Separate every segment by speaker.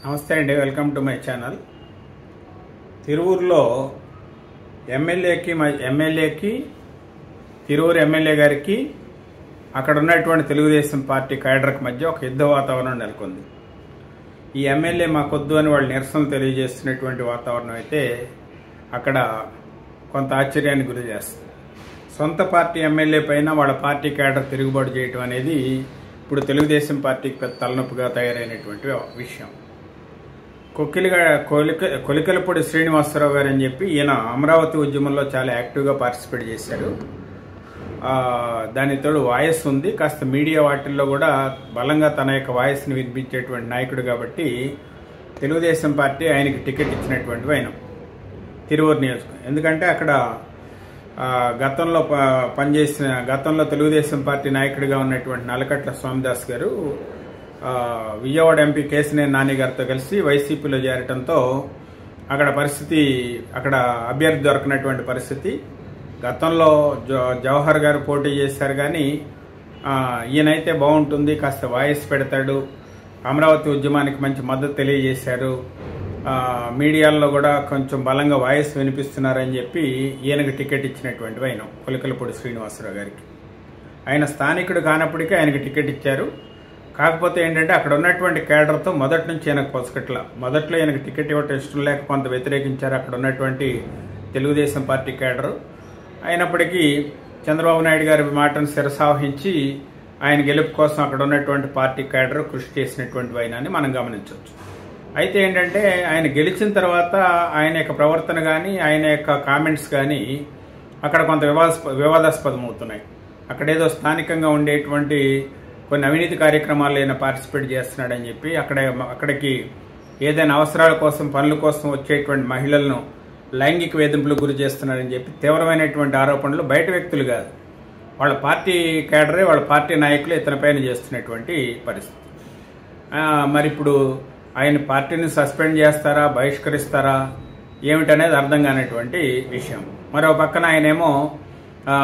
Speaker 1: నమస్తే అండి welcome to my channel తిరువూరులో ఎమ్మెల్యేకి మ- ఎమ్మెల్యేకి తిరువూరు ఎమ్మెల్యే గారికి అక్కడ ఉన్నటువంటి తెలుగుదేశం పార్టీ క్యాడర్కి మధ్య ఒక యుద్ధ వాతావరణం నెలకొంది ఈ ఎమ్మెల్యే మాకొద్దు అని వాళ్ళు నిరసనలు తెలియజేస్తున్నటువంటి వాతావరణం అయితే అక్కడ కొంత ఆశ్చర్యానికి గురి చేస్తుంది సొంత పార్టీ ఎమ్మెల్యే పైన వాళ్ళ పార్టీ క్యాడర్ తిరుగుబాటు చేయటం అనేది ఇప్పుడు తెలుగుదేశం పార్టీకి పెద్ద తలనొప్పిగా తయారైనటువంటి విషయం కొక్కిలిగా కొలిక కొలికలపూడి శ్రీనివాసరావు గారు అని చెప్పి ఈయన అమరావతి ఉద్యమంలో చాలా యాక్టివ్గా పార్టిసిపేట్ చేశారు ఆ, దానికి తోడు వాయిస్ ఉంది కాస్త మీడియా వాటిల్లో కూడా బలంగా తన యొక్క వాయిస్ని వినిపించేటువంటి నాయకుడు కాబట్టి తెలుగుదేశం పార్టీ ఆయనకి టికెట్ ఇచ్చినటువంటి ఆయన తిరువూరు నియోజకవర్గం ఎందుకంటే అక్కడ ఆ, గతంలో ప- పనిచేసిన గతంలో తెలుగుదేశం పార్టీ నాయకుడిగా ఉన్నటువంటి నలకట్ల స్వామిదాస్ గారు ఆ, విజయవాడ ఎంపీ కేసినేని నాని గారితో కలిసి వైసీపీలో చేరటంతో అక్కడ పరిస్థితి అక్కడ అభ్యర్థి దొరకనటువంటి పరిస్థితి గతంలో జవ- జవహర్ గారు పోటీ చేశారు కానీ ఆ, ఈయనైతే బాగుంటుంది కాస్త వాయిస్ పెడతాడు అమరావతి ఉద్యమానికి మంచి మద్దతు తెలియజేశారు ఆ, మీడియాల్లో కూడా కొంచెం బలంగా వాయిస్ వినిపిస్తున్నారని చెప్పి ఈయనకు టికెట్ ఇచ్చినటువంటి ఆయన కొలికలపూడి శ్రీనివాసరావు గారికి ఆయన స్థానికుడు కానప్పటికీ ఆయనకి టికెట్ ఇచ్చారు కాకపోతే ఏంటంటే అక్కడ ఉన్నటువంటి కేడర్తో మొదటి నుంచి ఈయనకు పొసకట్ల మొదట్లో ఈయనకు టికెట్ ఇవ్వటం ఇష్టం లేక కొంత వ్యతిరేకించారు అక్కడ ఉన్నటువంటి తెలుగుదేశం పార్టీ కేడరు అయినప్పటికీ చంద్రబాబు నాయుడు గారి మాటను శిరసావహించి ఆయన గెలుపు కోసం అక్కడ ఉన్నటువంటి పార్టీ కేడర్ కృషి చేసినటువంటి ఆయనని మనం గమనించవచ్చు అయితే ఏంటంటే ఆయన గెలిచిన తర్వాత ఆయన యొక్క ప్రవర్తన కానీ ఆయన యొక్క కామెంట్స్ కానీ అక్కడ కొంత వివాదాస్ప వివాదాస్పదం అవుతున్నాయి అక్కడేదో స్థానికంగా ఉండేటువంటి కొన్ని అవినీతి కార్యక్రమాల్లో ఆయన పార్టిసిపేట్ చేస్తున్నాడని చెప్పి అక్కడ అక్కడికి ఏదైనా అవసరాల కోసం పనుల కోసం వచ్చేటువంటి మహిళలను లైంగిక వేధింపులకు గురి చేస్తున్నారని చెప్పి తీవ్రమైనటువంటి ఆరోపణలు బయట వ్యక్తులు కాదు వాళ్ళ పార్టీ కేడరే వాళ్ళ పార్టీ నాయకులు ఇతనిపైన చేస్తున్నటువంటి పరిస్థితి ఆ, మరి ఇప్పుడు ఆయన పార్టీని సస్పెండ్ చేస్తారా బహిష్కరిస్తారా ఏమిటనేది అర్థం కానటువంటి విషయం మరో పక్కన ఆయనేమో ఆ,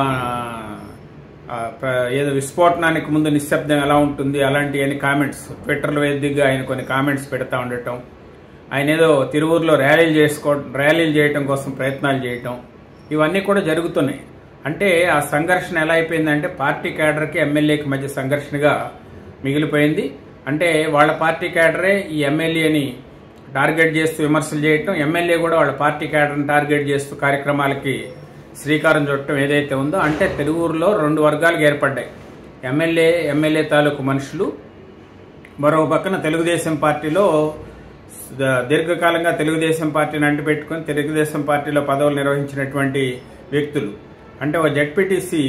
Speaker 1: ఆ, ప్ర- ఏదో విస్ఫోటనానికి ముందు నిశ్శబ్దం ఎలా ఉంటుంది అలాంటి అని కామెంట్స్ ట్విట్టర్లో వేదికగా ఆయన కొన్ని కామెంట్స్ పెడతా ఉండటం ఆయన ఏదో తిరువూరులో ర్యాలీలు చేసుకో ర్యాలీలు చేయటం కోసం ప్రయత్నాలు చేయటం ఇవన్నీ కూడా జరుగుతున్నాయి అంటే ఆ సంఘర్షణ ఎలా అయిపోయిందంటే పార్టీ క్యాడర్కి ఎమ్మెల్యేకి మధ్య సంఘర్షణగా మిగిలిపోయింది అంటే వాళ్ళ పార్టీ క్యాడరే ఈ ఎమ్మెల్యేని టార్గెట్ చేస్తూ విమర్శలు చేయటం ఎమ్మెల్యే కూడా వాళ్ళ పార్టీ క్యాడర్ని టార్గెట్ చేస్తూ కార్యక్రమాలకి శ్రీకారం చుట్టడం ఏదైతే ఉందో అంటే తెలుగురులో రెండు వర్గాలుగా ఏర్పడ్డాయి ఎమ్మెల్యే ఎమ్మెల్యే తాలూకు మనుషులు మరో పక్కన తెలుగుదేశం పార్టీలో ద- దీర్ఘకాలంగా తెలుగుదేశం పార్టీని అంటిపెట్టుకుని తెలుగుదేశం పార్టీలో పదవులు నిర్వహించినటువంటి వ్యక్తులు అంటే ఒక జడ్పీటీసీ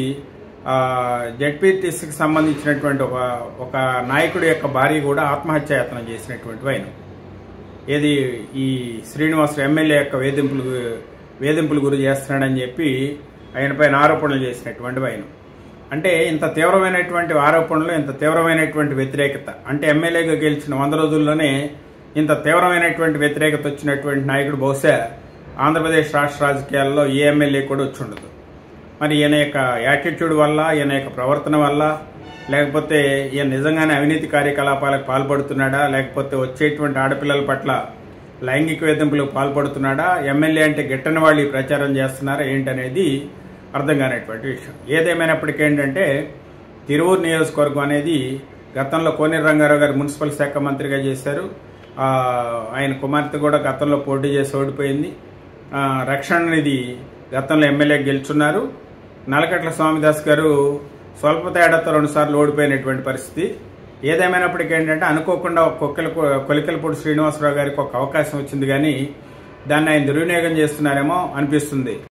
Speaker 1: జడ్పీటీసీకి సంబంధించినటువంటి ఒక ఒక నాయకుడి యొక్క భార్య కూడా ఆత్మహత్యాయత్నం చేసినటువంటి ఆయన ఏది ఈ శ్రీనివాస్ ఎమ్మెల్యే యొక్క వేధింపులు వేధింపులు గురి చేస్తున్నాడని చెప్పి ఆయన పైన ఆరోపణలు చేసినటువంటి ఆయన అంటే ఇంత తీవ్రమైనటువంటి ఆరోపణలు ఇంత తీవ్రమైనటువంటి వ్యతిరేకత అంటే ఎమ్మెల్యేగా గెలిచిన వంద రోజుల్లోనే ఇంత తీవ్రమైనటువంటి వ్యతిరేకత వచ్చినటువంటి నాయకుడు బహుశా ఆంధ్రప్రదేశ్ రాష్ట్ర రాజకీయాల్లో ఏ ఎమ్మెల్యే కూడా వచ్చి ఉండదు మరి ఈయన యొక్క యాటిట్యూడ్ వల్ల ఈయన యొక్క ప్రవర్తన వల్ల లేకపోతే ఈయన నిజంగానే అవినీతి కార్యకలాపాలకు పాల్పడుతున్నాడా లేకపోతే వచ్చేటువంటి ఆడపిల్లల పట్ల లైంగిక వేధింపులకు పాల్పడుతున్నాడా ఎమ్మెల్యే అంటే గిట్టని వాళ్ళు ఈ ప్రచారం చేస్తున్నారా ఏంటనేది అర్థం కానటువంటి విషయం ఏదేమైనప్పటికీ ఏంటంటే తిరువూరు నియోజకవర్గం అనేది గతంలో కోనేరు రంగారావు గారు మున్సిపల్ శాఖ మంత్రిగా చేశారు ఆ, ఆయన కుమార్తె కూడా గతంలో పోటీ చేసి ఓడిపోయింది ఆ, రక్షణ నిధి గతంలో ఎమ్మెల్యే గెలుచున్నారు నలకట్ల స్వామిదాస్ గారు స్వల్ప తేడాతో రెండుసార్లు ఓడిపోయినటువంటి పరిస్థితి ఏదేమైనప్పటికీ ఏంటంటే అనుకోకుండా ఒక కొక్కల కొలికలపూడి శ్రీనివాసరావు గారికి ఒక అవకాశం వచ్చింది కానీ దాన్ని ఆయన దుర్వినియోగం చేస్తున్నారేమో అనిపిస్తుంది